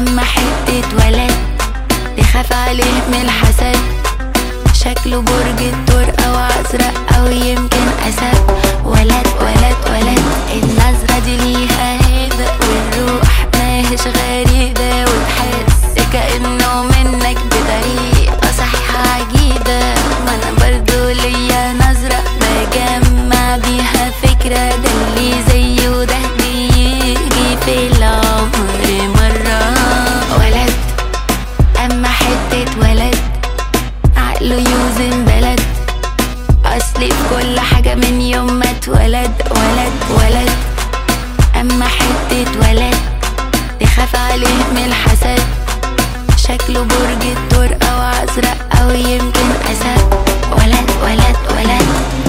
اما حتة ولد تخاف عليه من الحسد شكله برج الثور او ازرق او يمكن اسد ولد ولد ولد النظرة دي ليها هيبة والروح ماهيش غريبة وتحس كأنه منك بطريقة صحيحة عجيبة ما انا برضو ليا نظرة بجمع بيها فكرة ده اللي زيه وده بيجي في العمر مرة ولد اما حتة ولد عقله يوزن بلد اصلي في كل حاجة من يوم ما اتولد ولد ولد اما حتة ولد تخاف عليه من الحسد شكله برج الثور او ازرق او يمكن اسد ولد ولد ولد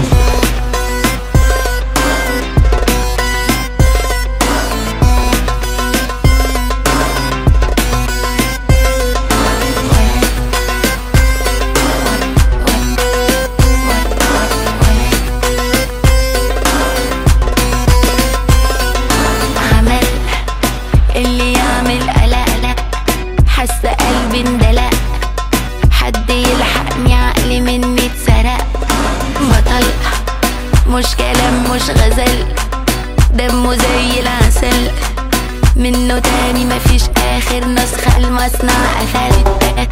عمل اللي يعمل قلق قلق حاسه قلبي اندلق حد يلحقني عقلي مني اتسرق بطل مش كلام مش غزل دمه زي العسل منه تاني مفيش اخر نسخة المصنع قفل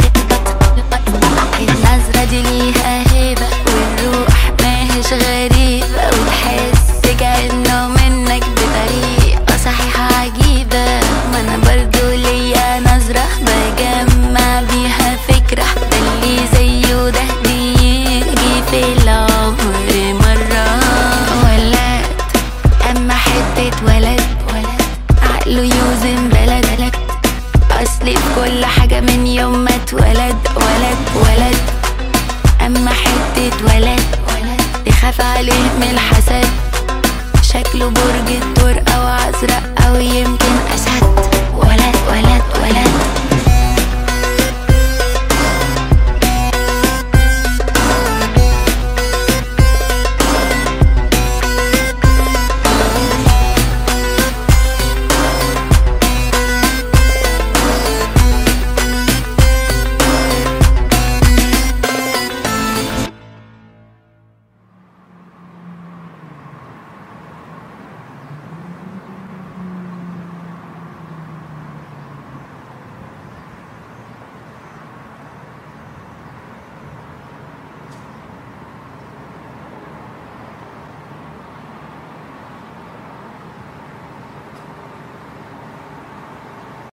النظرة دي ليها هيبة والروح ماهيش غريبة وتحس كأنه منك بطريقة صحيحة عجيبة ما انا برضو ليا نظرة بجمع بيها فكرة ده اللي زيه ده بيجي في العمر مرة ولد اما حتة ولد ولد عقله يوزن بلد بلد اصلي في كل حاجة من يوم ما اتولد ولد ولد اما حتة ولد ولد تخاف عليه من الحسد شكله برج الثور او ازرق او يمكن اسد